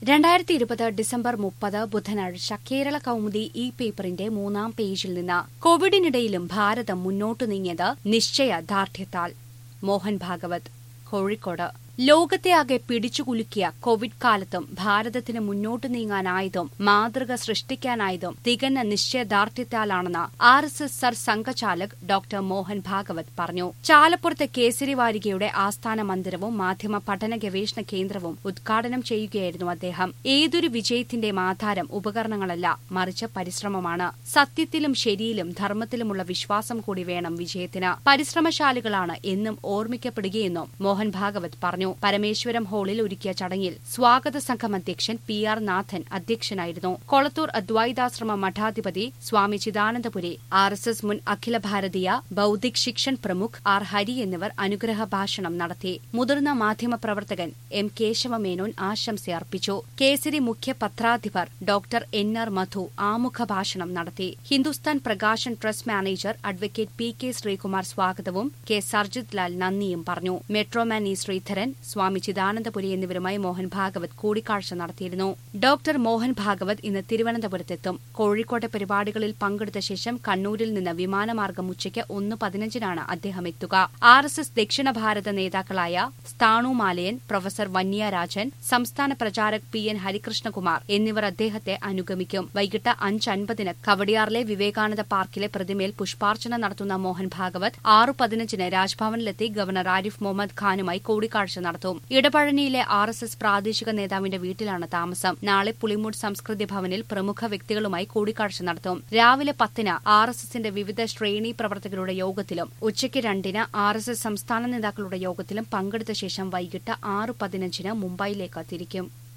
രണ്ടായിരത്തി ഇരുപത് ഡിസംബർ മുപ്പത് ബുധനാഴ്ച കേരള കൗമുദി ഇ പേപ്പറിന്റെ മൂന്നാം പേജിൽ നിന്ന് കോവിഡിനിടയിലും ഭാരതം മുന്നോട്ടു നീങ്ങിയത് നിശ്ചയദാർഢ്യത്താൽ മോഹൻ ഭാഗവത് കോഴിക്കോട് ലോകത്തെ ആകെ പിടിച്ചുകുലുക്കിയ കോവിഡ് കാലത്തും ഭാരതത്തിന് മുന്നോട്ടു നീങ്ങാനായതും മാതൃക സൃഷ്ടിക്കാനായതും തികഞ്ഞ നിശ്ചയദാർഢ്യത്താലാണെന്ന് ആർ എസ് എസ് സർ സംഘചാലക് ഡോക്ടർ മോഹൻ ഭാഗവത് പറഞ്ഞു ചാലപ്പുറത്തെ കേസരി വാരികയുടെ ആസ്ഥാന മന്ദിരവും മാധ്യമ പഠന ഗവേഷണ കേന്ദ്രവും ഉദ്ഘാടനം ചെയ്യുകയായിരുന്നു അദ്ദേഹം ഏതൊരു വിജയത്തിന്റെയും ആധാരം ഉപകരണങ്ങളല്ല മറിച്ച് പരിശ്രമമാണ് സത്യത്തിലും ശരിയിലും ധർമ്മത്തിലുമുള്ള വിശ്വാസം കൂടി വേണം വിജയത്തിന് പരിശ്രമശാലികളാണ് എന്നും ഓർമ്മിക്കപ്പെടുകയെന്നും മോഹൻ ഭാഗവത് പറഞ്ഞു പരമേശ്വരം ഹാളിൽ ഒരുക്കിയ ചടങ്ങിൽ സ്വാഗത സംഘം അധ്യക്ഷൻ പി ആർ നാഥൻ അധ്യക്ഷനായിരുന്നു കൊളത്തൂർ അദ്വൈതാശ്രമ മഠാധിപതി Swami Chidanandapuri R S S മുൻ അഖില ഭാരതീയ ബൌദ്ധിക് ശിക്ഷൺ പ്രമുഖ് ആർ ഹരി എന്നിവർ അനുഗ്രഹ ഭാഷണം നടത്തി മുതിർന്ന മാധ്യമപ്രവർത്തകൻ എം കേശവമേനോൻ ആശംസയർപ്പിച്ചു കേസരി മുഖ്യ പത്രാധിപർ ഡോക്ടർ എൻ ആർ മധു ആമുഖ ഭാഷണം നടത്തി Hindustan Prakashan trust manager advocate P K Sreekumar സ്വാഗതവും കെ സർജിത് ലാൽ നന്ദിയും പറഞ്ഞു മെട്രോമാൻ ഇ ശ്രീധരൻ സ്വാമി ചിദാനന്ദപുരി എന്നിവരുമായി മോഹൻ ഭാഗവത് കൂടിക്കാഴ്ച നടത്തിയിരുന്നു ഡോക്ടർ മോഹൻ ഭാഗവത് ഇന്ന് തിരുവനന്തപുരത്തെത്തും കോഴിക്കോട്ടെ പരിപാടികളിൽ പങ്കെടുത്ത ശേഷം കണ്ണൂരിൽ നിന്ന് വിമാനമാർഗം ഉച്ചയ്ക്ക് ഒന്ന് പതിനഞ്ചിനാണ് അദ്ദേഹം എത്തുക ആർ എസ് എസ് ദക്ഷിണ ഭാരത നേതാക്കളായ സ്ഥാണു മാലയൻ പ്രൊഫസർ വന്യാരാജൻ സംസ്ഥാന പ്രചാരക് പി എൻ ഹരികൃഷ്ണകുമാർ എന്നിവർ അദ്ദേഹത്തെ അനുഗമിക്കും വൈകിട്ട് അഞ്ച് അൻപതിന് കവടിയാറിലെ വിവേകാനന്ദ പാർക്കിലെ പ്രതിമയിൽ പുഷ്പാർച്ചന നടത്തുന്ന മോഹൻ ഭാഗവത് ആറു പതിനഞ്ചിന് രാജ്ഭവനിലെത്തി ഗവർണർ ആരിഫ് മുഹമ്മദ് ഖാനുമായി കൂടിക്കാഴ്ച നടത്തും ഇടപഴനിയിലെ ആർ എസ് എസ് പ്രാദേശിക നേതാവിന്റെ വീട്ടിലാണ് താമസം നാളെ പുളിമൂട് സംസ്കൃതി ഭവനിൽ പ്രമുഖ വ്യക്തികളുമായി കൂടിക്കാഴ്ച നടത്തും രാവിലെ പത്തിന് ആർ എസ് എസിന്റെ വിവിധ ശ്രേണി പ്രവർത്തകരുടെ യോഗത്തിലും ഉച്ചയ്ക്ക് രണ്ടിന് ആർ എസ് എസ് സംസ്ഥാന നേതാക്കളുടെ യോഗത്തിലും പങ്കെടുത്ത ശേഷം വൈകിട്ട് ആറ് പതിനഞ്ചിന് മുംബൈയിലേക്ക് തിരിക്കും